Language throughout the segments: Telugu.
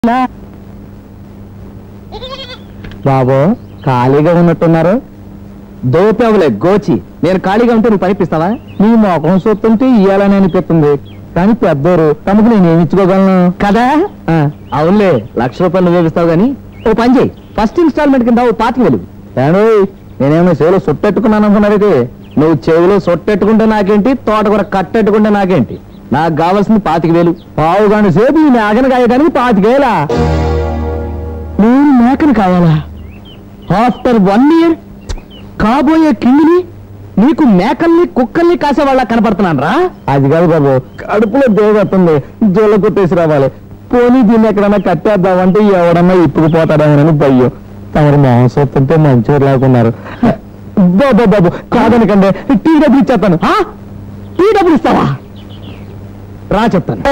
బాబు ఖాళీగా ఉన్నట్టున్నారు దోపేవలే గోచి నేను ఖాళీగా ఉంటే నువ్వు పనిపిస్తావా నీ మొఖం చూస్తుంటే ఇయ్యాలని అనిపిస్తుంది కానీ పెద్దోరు తమకు నేను ఏమి ఇచ్చుకోగలను కదా ఆ, అవునులే లక్ష రూపాయలు నువ్వే ఇస్తావు గానీ ఓ పని చేయి ఫస్ట్ ఇన్స్టాల్మెంట్ కింద ఓ పాతికి వెలుగు ఏడోయ్ నేనేమో చెవిలో సొట్టెట్టుకున్నాను అనుకున్నారైతే నువ్వు చెవిలో సొట్టెట్టుకుంటే నాకేంటి తోటకూర కట్టెట్టుకుంటే నాకేంటి నాకు కావాల్సింది పాతిక వేలు పావు గంట సేపు ఈ మేకను కాయడానికి పాతికేలా నేను మేకను కావాలా ఆఫ్టర్ వన్ ఇయర్ కాబోయే కింగిని నీకు మేకల్ని కుక్కల్ని కాసేవాళ్ళ కనపడుతున్నాను రా అది కాదు బాబు కడుపులో దేవతుంది జోల కొట్టేసి రావాలి పోనీ దీన్ని ఎక్కడన్నా కట్టేద్దామంటే ఎవడన్నా ఇప్పుడు పోతాడేమోనని భయం తమరు మాంసత్తుంటే మంచివారు లేకున్నారు బాబు బాబు కాదనకండి టీ డబ్బులు ఇచ్చేస్తాను ఆ? టీ డబ్బులు ఇస్తావా రా చెప్తాను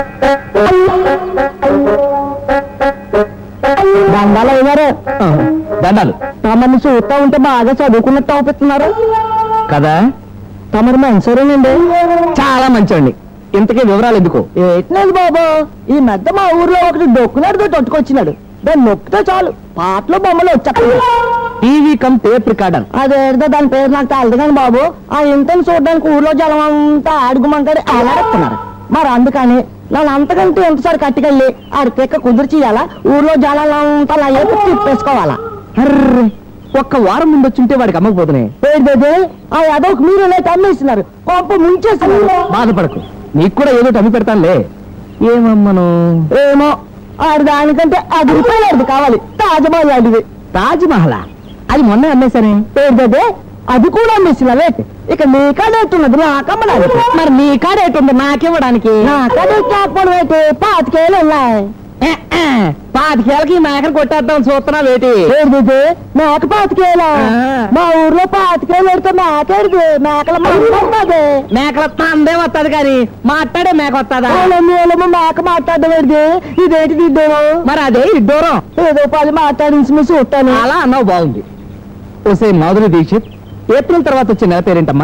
దండాలు అయ్యారు దండాలు తమని చూస్తా ఉంటే బాగా చదువుకున్నట్టు అవుతున్నారు కదా తమరు మంచోరేనండి చాలా మంచోండి ఇంతకీ వివరాలు ఎందుకు ఏట్లేదు బాబు ఈ మధ్య మా ఊర్లో ఒకటి డొక్కునాడుతో తొట్టుకొచ్చినాడు దాన్ని నొక్కితే చాలు పాటలు బొమ్మలు వచ్చాయి టీవీ కమ్ టేప్ రికార్డర్ అదేదో దాని పేరు నాకు తెలదు కానీ బాబు ఆ ఇంతని చూడడానికి ఊర్లో జనం అంతా అడుగుమంటాడు అలాడుతున్నారు మరి అందుకని నన్ను అంతకంటే ఎంతసారి కట్టుకెళ్ళి ఆడి పిక్క కుదిర్చియాలా ఊర్లో జనాలంతా నా ఏపు తిప్పేసుకోవాలా అర్రే ఒక్క వారం ముందు వచ్చుంటే వాడికి అమ్మకపోతున్నాయి ఏంటది ఆ అదొక మీరు లేక అమ్మేస్తున్నారు కొంప ముంచేస్తున్నారు బాధపడకు నీకు కూడా ఏదో అమ్మి పెడతానులే ఏమమ్మను ఏమో ఆడి దానికంటే అది రూపాయలు కావాలి తాజమహల్ లాంటిది తాజ్ మహలా అది మొన్న అమ్మేశానే ఏంటది అది కూడా అమ్మేసినవే ఇక నీ కాడేట్టున్నది నా కమ్మడానికి మరి నీ కాడేటుంది నాకివ్వడానికి నా కాడే కాకపోవడం ఏంటి పాతికేళ్ళు ఉన్నాయి ఏ, ఏ, పాతికేళ్ళకి ఈ మేకను కొట్టేద్దాం చూస్తున్నా వేటి ఏంటిది మేక పాతికేలా ఆ. మా ఊర్లో పాతికేలు పెడితే మేకేడిది మేకల మాట్లాడుతుంది మేకల తందే వస్తుంది కానీ మాట్లాడే మేక వస్తుందా నీళ్ళము మేక మాట్లాడడం ఏంటిది ఇదేంటి దిద్దాను మరి అదే ఇడ్డోరం ఏదో పది మాట్లాడించి మీ చూస్తాను అలా అన్నావు బాగుంది ఓసే మాధురి దీక్షిత్ ఏప్రిల్ తర్వాత వచ్చే నెల పేరేంటమ్మా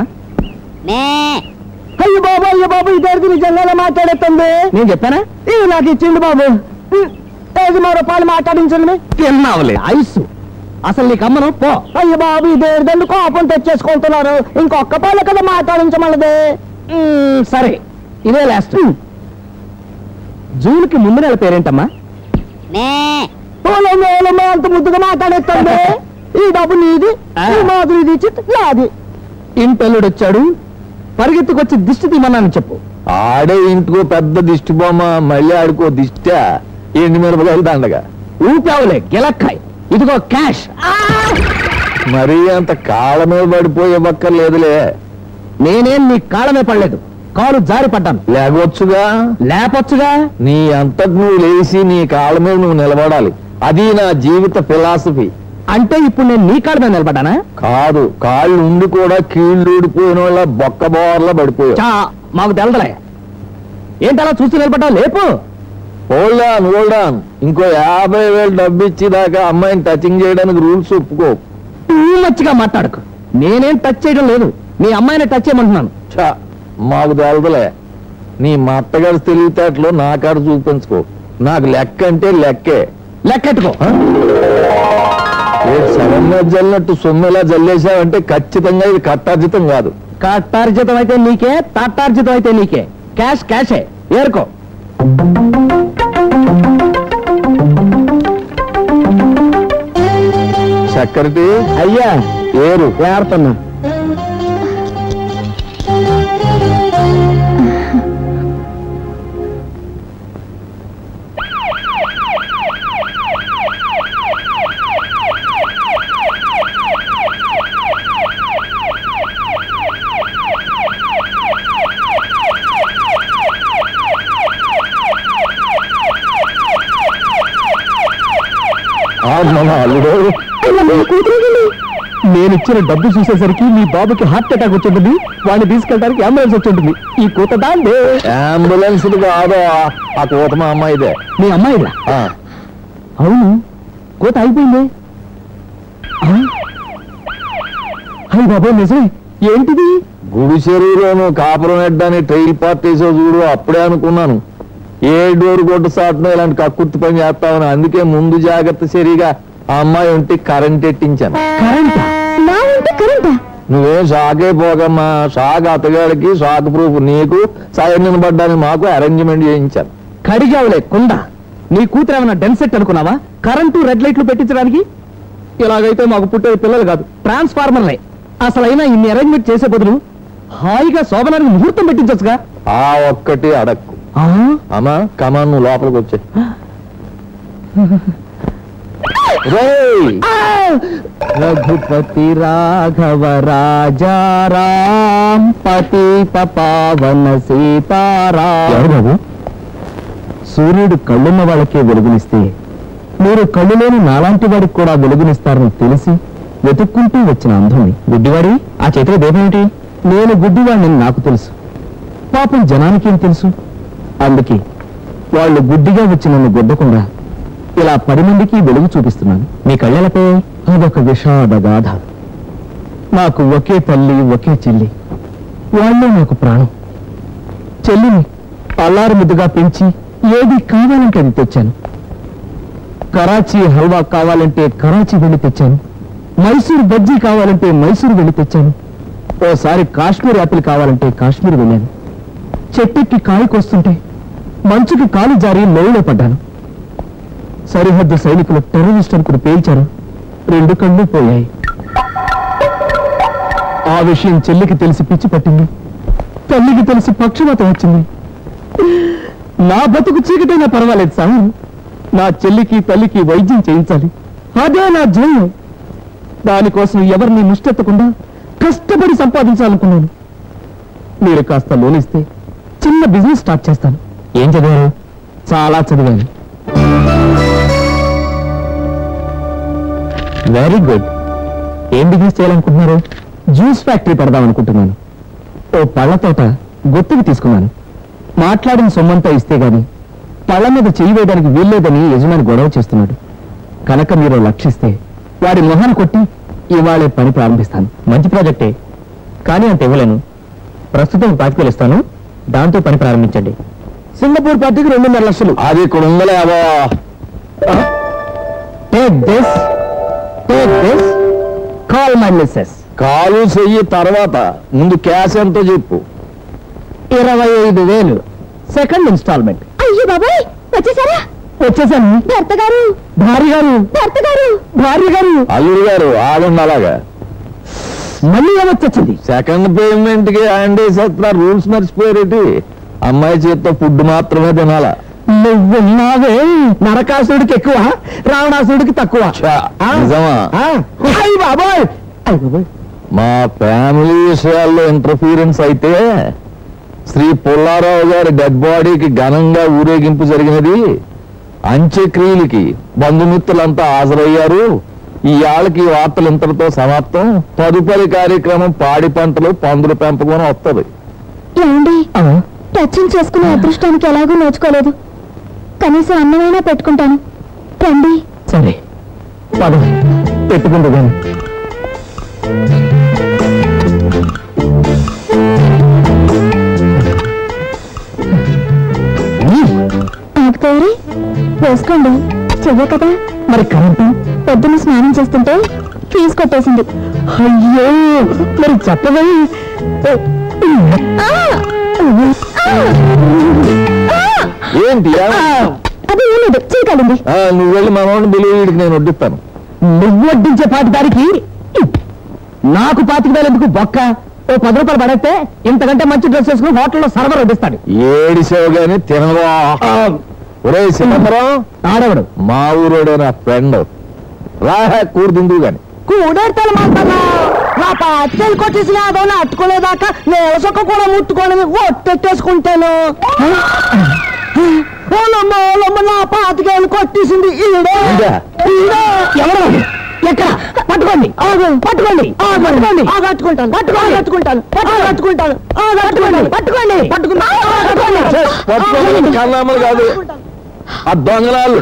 అయ్యో బాబు అయ్యో బాబు ఇదేంటి నిజంగానే మాట్లాడేస్తుంది నేను చెప్పానా ఇది నాకు ఇచ్చిండు బాబు ఐదు మరో రూపాయలు మాట్లాడించండి తిన్నావులే ఐసు అసలు నీకు అమ్మను పో అయ్యో బాబు ఇదేంటి కోపం తెచ్చేసుకుంటున్నారు ఇంకొక్క పాలు కదా మాట్లాడించమన్నది మ్మ్, సరే ఇదే లాస్ట్ జూన్ కి ముందు నెల పేరేంటమ్మా ఓలమ్మ, ఓలమ్మ, అంత ముద్దుగా మాట్లాడేస్తుంది ఈ డబ్బు నీది ఈ మాధురి ఇచ్చి నాది ఇంటల్లుడు వచ్చాడు పరిగెత్తుకొచ్చి దిష్టి తీమన్నాను చెప్పు ఆడే ఇంటికో పెద్ద దిష్టి బొమ్మ మళ్ళీ ఆడుకో దిష్ట ఎండి మిరపకాయలు దండగా ఊపావులే గెలక్కాయ్ ఇదిగో క్యాష్ మరీ అంత కాళ్ళ మీద పడిపోయే బక్కర్లేదులే నేనేం నీ కాళ్ళమే పడలేదు కాలు జారి పడ్డాను లేకొచ్చుగా లేపొచ్చుగా నీ అంతటి నువ్వు లేచి నీ కాళ్ళ మీద నువ్వు నిలబడాలి అది నా జీవిత ఫిలాసఫీ అంటే ఇప్పుడు నేను నీ కాళ్ళ మీద నిలబడ్డానా కాదు కాళ్ళు ఉండి కూడా కీళ్ళు ఊడిపోయిన వాళ్ళ బొక్క బోర్లా పడిపోయావు చా మాకు తెలదలే ఏంటి అలా చూసి నిలబడ్డావు లేపు హోల్డాన్ హోల్డాన్ ఇంకో యాభై వేలు డబ్బు ఇచ్చేదాకా అమ్మాయిని టచింగ్ చేయడానికి రూల్స్ ఒప్పుకో టూ మచ్గా మాట్లాడకు నేనేం టచ్ చేయడం లేదు నీ అమ్మాయిని టచ్ చేయమంటున్నాను ఛ, మాకు తెలదలే నీ మా అత్తగారి తెలివితేటలు నా కాడ చూపించుకో నాకు లెక్క అంటే లెక్కే లెక్కెట్టుకో ఏ సడన్ గా జల్లినట్టు సొమ్మెలా జల్లేసావంటే ఖచ్చితంగా ఇది కట్టార్జితం కాదు కట్టార్జితం అయితే నీకే తట్టార్జితం అయితే నీకే క్యాష్ క్యాషే ఏరుకో సెక్రటరీ అయ్యా ఏరు ఏడుతున్నా ఆ, మన అల్లుడు నేను ఇచ్చిన డబ్బు చూసేసరికి మీ బాబుకి హార్ట్ అటాక్ వచ్చింటుంది వాడిని తీసుకెళ్ళడానికి అంబులెన్స్ వచ్చి ఉంటుంది ఈ కూత దాందే అంబులెన్స్ కాదు ఆ- ఆ కూత మా అమ్మాయిదే మీ అమ్మాయిరా ఆ, అవును కోత అయిపోయింది ఆ? అయ్య బాబు నిజమే ఏంటిది గుడి చెరువులోను కాపురం ఎడ్డాని ట్రైల్ పార్టీసో చూడు అప్పుడే అనుకున్నాను ఏ డోర్ కొట్టు సాటునో ఇలాంటి కక్కుర్తి పని చేస్తామని అందుకే ముందు జాగ్రత్త సరిగా ఆ అమ్మాయి ఉంటే కరెంట్ ఎట్టించాను కరెంటా నా ఇంటి కరెంటా నువ్వేం షాక్ అయిపోకమ్మా షాక్ అత్తగాడికి షాక్ ప్రూఫ్ నీకు సైడ్ నిలబడ్డానికి మాకు అరేంజ్మెంట్ చేయించాను కడిగావులే కుండ నీ కూతురు ఏమైనా డెన్సెట్ అనుకున్నావా కరెంటు రెడ్ లైట్లు పెట్టించడానికి ఇలాగైతే మాకు పుట్టేది పిల్లలు కాదు ట్రాన్స్ఫార్మర్లే అసలైనా ఇన్ని అరేంజ్మెంట్ చేసే బదులు హాయిగా శోభనానికి ముహూర్తం పెట్టించచ్చుగా ఆ ఒక్కటి అడక్కు అమ్మా కమాన్ నువ్వు లోపలికి వచ్చే రేయ్ రఘుపతి రాఘవ రాజారాం పతిత పావన సీతారాం సూర్యుడు కళ్ళున్న వాళ్ళకే వెలుగునిస్తే మీరు కళ్ళు లేని నాలాంటి వాడికి కూడా వెలుగునిస్తారని తెలిసి వెతుక్కుంటూ వచ్చిన అంధుని గుడ్డివాడి ఆ చేతిలో దేవేంటి నేను గుడ్డివాడిని నాకు తెలుసు పాపం జనానికేం తెలుసు అందుకే వాళ్ళు గుడ్డిగా వచ్చి నన్ను గుడ్డకుండా ఇలా పది మందికి వెలుగు చూపిస్తున్నాను మీ కళ్ళెలపై అదొక విషాద గాథ నాకు ఒకే తల్లి ఒకే చెల్లి వాళ్ళే నాకు ప్రాణం చెల్లిని అల్లారు ముద్దుగా పెంచి ఏది కావాలంటే అది తెచ్చాను కరాచీ హల్వా కావాలంటే కరాచీ వెళ్ళి తెచ్చాను మైసూర్ బజ్జీ కావాలంటే మైసూర్ వెళ్ళి తెచ్చాను ఓసారి కాశ్మీర్ యాపిల్ కావాలంటే కాశ్మీర్ వెళ్ళాను చెట్టెక్కి కాయకొస్తుంటే మంచుకి కాలు జారి లోయలో పడ్డాను సరిహద్దు సైనికులు టెర్రరిస్ట్ అనుకుని పేల్చారు రెండు కళ్ళు పోయాయి ఆ విషయం చెల్లికి తెలిసి పిచ్చి పట్టింది తల్లికి తెలిసి పక్షవాతం వచ్చింది నా బతుకు చీకటైనా పర్వాలేదు సార్ నా చెల్లికి తల్లికి వైద్యం చేయించాలి అదే నా ధ్యేయం దానికోసం ఎవరిని ముష్టెత్తకుండా కష్టపడి సంపాదించాలనుకున్నాను మీరు కాస్త లోన్ ఇస్తే చిన్న బిజినెస్ స్టార్ట్ చేస్తాను ఏం చదివారు చాలా చదివాను వెరీ గుడ్ ఏం బిజినెస్ చేయాలనుకుంటున్నారు జ్యూస్ ఫ్యాక్టరీ పెడదాం అనుకుంటున్నాను ఓ పళ్ళ తోట గుర్తుకు తీసుకున్నాను మాట్లాడిన సొమ్మంతా ఇస్తే గాని పళ్ళ మీద చెయ్యి వేయడానికి వీల్లేదని యజమాని గొడవ చేస్తున్నాడు కనుక మీరు లక్షిస్తే వాడి మొహాన్ని కొట్టి ఇవాళే పని ప్రారంభిస్తాను మంచి ప్రాజెక్టే కానీ అంత ఇవ్వలేను ప్రస్తుతం పాతికలు ఇస్తాను దాంతో పని ప్రారంభించండి సింగపూర్ పార్టీకి రెండున్నర లక్షలు అది ఇక్కడ ఉందలే అబో take this take this call my missus call చెయ్యి తర్వాత ముందు క్యాష్ ఎంతో చెప్పు ఇరవై ఐదు వేలు సెకండ్ ఇన్స్టాల్మెంట్ అయ్యో బాబాయ్ వచ్చేసారా వచ్చేసాను భర్త గారు భార్య గారు భర్త గారు భార్య గారు అల్లుడు గారు ఆగండి అలాగా మళ్ళీ ఏమొచ్చింది సెకండ్ పేమెంట్ కి హ్యాండ్ వేసేస్తున్నారు రూల్స్ మర్చిపోయారేటి అమ్మాయి చేత్తో ఫుడ్ మాత్రమే తినాలా నువ్వున్నావే నరకాసుడికి ఎక్కువ రావణాసుడికి తక్కువ ఛా, ఆ? నిజమా? ఆ? అయ్ బాబోయ్ అయ్ బాబోయ్ మా ఫ్యామిలీ విషయాల్లో ఇంటర్ఫీరెన్స్ అయితే శ్రీ పుల్లారావు గారి డెడ్ బాడీకి ఘనంగా ఊరేగింపు జరిగినది అంత్యక్రియలకి బంధుమిత్రులంతా హాజరయ్యారు ఈ ఆళ్ళకి ఈ వార్తలు ఇంతటితో సమాప్తం తదుపరి కార్యక్రమం పాడి పంటలు పందుల పెంపకం వస్తుంది ఏమండి ఆ? టచింగ్ చేసుకునే అదృష్టానికి ఎలాగూ నోచుకోలేదు కనీసం అన్నమైనా పెట్టుకుంటాను రండి సరే పద పెట్టుకుంటూ గాని ఆకుతారి వేసుకోండి చెయ్య కదా మరి కరెంటు పొద్దున్న స్నానం చేస్తుంటే ఫీజు కొట్టేసింది అయ్యో మరి చెప్పవే ఆ! ఆ! ఆ! ఏంటి ఏమ- అది ఏం లేదు చీకాలింది ఆ, నువ్వు వెళ్ళి మనోడిని బిలీవ్ వీడికి నేను వడ్డిస్తాను నువ్వు వడ్డించే పాటి దానికి నాకు పాతిక వేలు ఎందుకు బొక్క ఓ పది రూపాయలు పడేస్తే ఇంతకంటే మంచి డ్రెస్ వేసుకుని హోటల్లో సర్వర్ వడ్డిస్తాడు ఏడిసావు గాని తినవా ఒరే సికందరం ఆడవడు మా ఊరోడే నా ఫ్రెండ్ రా కూర్దుందు గాని కూడెడతాను మాట్లాడా నా పాతికేళ్ళు కొట్టేసిన అదో అట్టుకోలేదాకా నేల సొక్క కూడా ముట్టుకొని ఒట్టెట్టేసుకుంటాను ఓలమ్మ ఓలమ్మ నా పాతికేళ్ళు కొట్టేసింది ఈడే ఇంకా? ఈడే ఎవరు వాడు? ఎక్కడ పట్టుకోండి ఆగు. పట్టుకోండి ఆ పట్టుకోండి ఆ కట్టుకుంటాను పట్టుకోండి కట్టుకుంటాను పట్టు కట్టుకుంటాను ఆ కట్టుకుంటాను పట్టుకోండి పట్టుకుంటా ఆ, కట్టుకోండి. ఛే, పట్టుకోమని కన్నామలు కాదు ఆ దొంగలాలు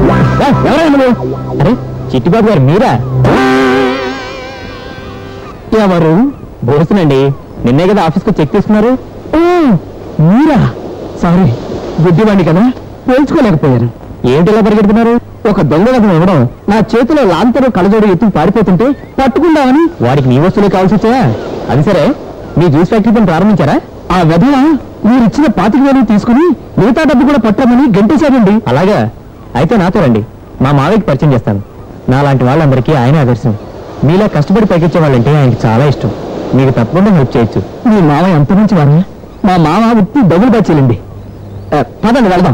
ఎవరైనా నువ్వు అరే చిట్టిబాబు గారు మీరా ఏమిటి వారు బోసునండి నిన్నే కదా ఆఫీస్కి చెక్ తీసుకున్నారు మీరా సారీ గుడ్డివాణ్ణి కదా పోల్చుకోలేకపోయాను ఏంటి ఇలా పరిగెడుతున్నారు ఒక దొంగ కథను ఇవ్వడం నా చేతిలో లాంతరు కలజోడు ఎత్తుకు పారిపోతుంటే పట్టుకుందామని వాడికి నీ వస్తువులే కావాల్సి వచ్చాయా అది సరే మీ జ్యూస్ ఫ్యాక్టరీ పని ప్రారంభించారా ఆ వెధవ మీరు ఇచ్చిన పాతిక వేలు తీసుకుని మిగతా డబ్బు కూడా పట్టమని గంటేశారండి అలాగా అయితే నాతో రండి మా మావయ్యకి పరిచయం చేస్తాను నాలాంటి వాళ్ళందరికీ ఆయన ఆదర్శం మీలా కష్టపడి పైకిచ్చే వాళ్ళంటే ఆయనకి చాలా ఇష్టం మీకు తప్పకుండా హెల్ప్ చేయొచ్చు మీ మావయ్య అంత మంచి వారా మా మామ ఉత్తి డబ్బులు బచ్చేలండి పదండి వెళ్దాం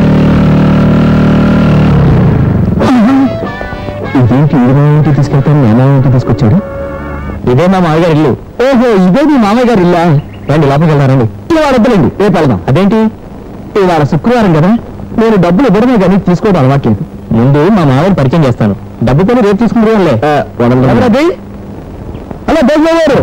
ఇదేంటి ఇంటి మామయ్య తీసుకెళ్తాను మీ మామయ్య తీసుకొచ్చాడు ఇదే మా మామయ్య గారి ఇల్లు ఓహో ఇదే మీ మామయ్య గారి ఇల్లా రండి లోపలికి వెళ్దారండి ఇవాళ వద్దులేండి రేపు వెళ్దాం అదేంటి ఇవాళ శుక్రవారం కదా నేను డబ్బులు ఇవ్వడమే కానీ తీసుకోవడం అలవాట్లేదు ముందు మా మామయ్యని పరిచయం చేస్తాను డబ్బు కొని రేపు తీసుకుంటారులే ఎవరది హలో బేగ్లో గారు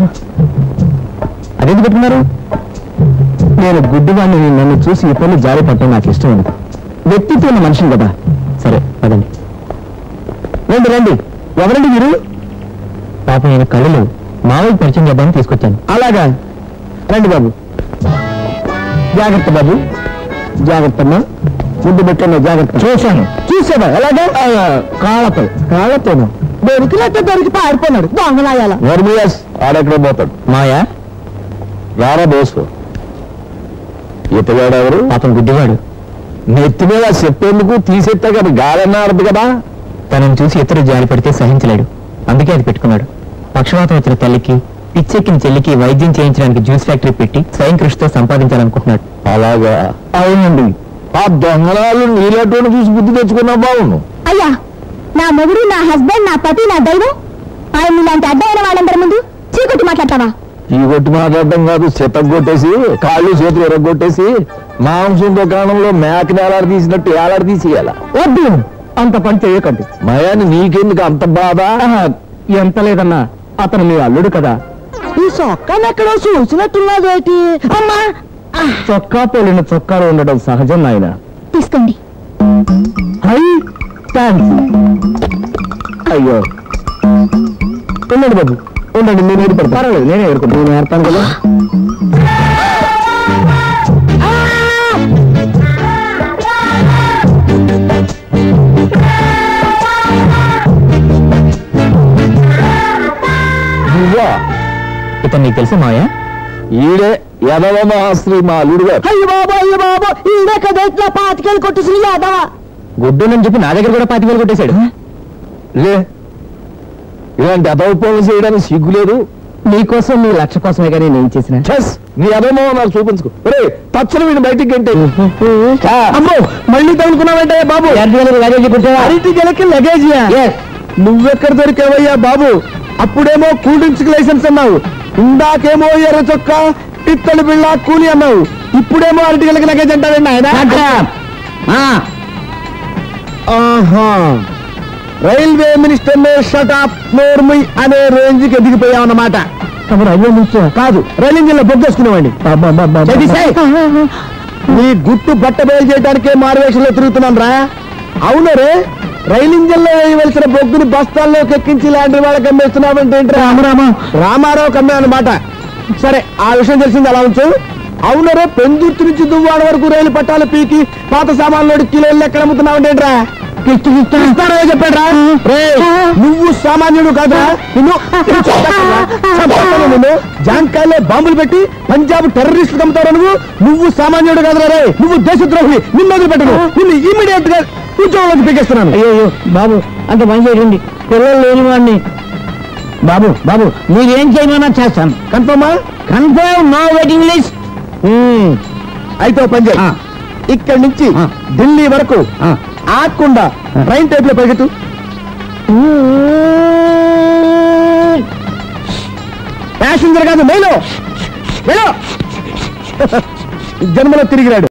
అదేంటి పెట్టుకున్నారు నేను గుడ్డివాడిని నన్ను చూసి ఈ పనులు జారి పట్టడం నాకు ఇష్టం ఉండదు వ్యక్తిత్వం ఉన్న మనిషిని కదా సరే పదండి రండి రండి ఎవరండి మీరు పాప నేను కళ్ళు మావయ్య పరిచయం చేద్దామని తీసుకొచ్చాను అలాగా రండి బాబు జాగ్రత్త బాబు జాగ్రత్త అమ్మా ముందు పెట్టండి జాగ్రత్త చూశాను చూసావా ఎలాగా కాళ్ళతో కాళ్ళతోను దొరికినట్టు దొరికి పారిపోయినాడు దొంగలాయాల వర్మియాస్ ఆడెక్కడ పోతాడు మాయా రారా దోస్తు ఇతగాడెవరు పాపం గుడ్డివాడు నెత్తి మీద చెప్పేందుకు తీసేస్తే కదా గాలన్నా ఆడదు కదా తనని చూసి ఇతరు జాలి పడితే సహించలేడు అందుకే అది పెట్టుకున్నాడు పక్షవాతం వచ్చిన తల్లికి పిచ్చెక్కిన చెల్లికి వైద్యం చేయించడానికి జ్యూస్ ఫ్యాక్టరీ పెట్టి స్వయం కృషితో సంపాదించాలనుకుంటున్నాడు అలాగా అవునండి ఆ దొంగలాలు నీలటువంటి చూసి బుద్ధి తెచ్చుకున్నా బాగుండు అయ్యా నా మొగుడు నా హస్బెండ్ నా పతి నా దైవం ఆయన ఇలాంటి అడ్డమైన వాళ్ళందరి ముందు చీకొట్టి మాట్లాడతావా ఈ కొట్టి మాట్లాడటం కాదు చెత్త కొట్టేసి కాళ్ళు చేతులు ఎరగొట్టేసి మాంసం దుకాణంలో మేకని ఏలాడి తీసినట్టు ఏలాడి తీసేయాల వద్దు అంత పని చేయకండి మయాన్ని నీకెందుకు అంత బాధ ఎంత లేదన్నా అతను మీ అల్లుడు కదా ఈ సొక్కని ఎక్కడో చూసినట్టున్నదేటి అమ్మా చొక్కా పోలిన చొక్కాలు ఉండడం సహజం నాయన తీసుకోండి హై థ్యాంక్స్ అయ్యో ఉండండి బాబు ఉండండి నేను ఏడుపడతాను పర్వాలేదు నేనే ఏడుకుంటాను నేను ఏడతాను కదా నువ్వా ఇతను నీకు తెలుసు మాయా ఈడే యదవ మహాశ్రీ మా అల్లుడు గారు అయ్య బాబు అయ్య బాబు ఈడే కదా ఇట్లా పాతికేళ్ళు కొట్టేసి యాదవా గుడ్డునని చెప్పి నా దగ్గర కూడా పాతి వేలు కొట్టేశాడు లే ఇలాంటి అదవ పనులు చేయడానికి సిగ్గులేదు నీకోసం నీ లక్ష కోసమే కానీ నేను చేసిన చెస్ నీ అదమో నాకు చూపించుకో ఒరే తక్షణ వీడిని బయటికి గంటే అమ్మో మళ్ళీ తగులుకున్నావంటే బాబు అరటి గెలకి లగేజియా నువ్వెక్కడ దొరికావయ్యా బాబు అప్పుడేమో కూల్ డ్రింక్స్ లైసెన్స్ అన్నావు ఇందాకేమో ఎర్ర చొక్క పిత్తడి బిళ్ళ కూలి అన్నావు ఇప్పుడేమో అరటి గెలకి లగేజ్ అంటావండి ఆయన ఆహా రైల్వే మినిస్టర్ నే షట్ ఆఫ్ నోర్మి అనే రేంజ్ కి ఎదిగిపోయావన్నమాట రైల్వే నుంచి కాదు రైలు ఇంజిన్ లో బొగ్గేసుకునేవాడి నీ గుట్టు బట్ట బయలు చేయడానికే మారువేషంలో తిరుగుతున్నాను రా అవును రే రైలు ఇంజిన్ లో వేయవలసిన బొగ్గుని బస్తాల్లోకి ఎక్కించి లాంటి వాళ్ళకి అమ్మేస్తున్నావంటే ఏంటి రామరామా రామారావు కమ్మే అన్నమాట సరే ఆ విషయం తెలిసింది అలా ఉంచు అవును రే పెందుర్తి నుంచి దువ్వాడ వరకు రైలు పట్టాలు పీకి పాత సామాన్లు కిలోలు ఎక్కడ అమ్ముతున్నావంటే ఏంట్రా ఇస్తారో చెప్పాడు రా రే నువ్వు సామాన్యుడు కాదా నిన్ను చంపేస్తాను నిన్ను జాంకాయలో బాంబులు పెట్టి పంజాబ్ టెర్రరిస్ట్ అమ్ముతావు నువ్వు నువ్వు సామాన్యుడు కాదురా రే నువ్వు దేశద్రోహి నిన్ను వదిలిపెట్టను నిన్ను ఇమీడియట్ గా ఉద్యోగంలోకి పీకేస్తున్నాను అయ్యో బాబు అంత పని చేయండి పిల్లలు లేని వాడిని బాబు బాబు మీరేం చేయమన్నా చేస్తాను కన్ఫర్మా కన్ఫర్మ్ నో వెయిటింగ్ లిస్ట్ అయితే ఓ పని చేయి ఆ. ఇక్కడి నుంచి ఆ. ఢిల్లీ వరకు ఆ. ఆకుండా ట్రైన్ టైప్ లో పరిగెట్టు ప్యాసింజర్ కాదు మేలో మేలో జన్మలో తిరిగిరాడు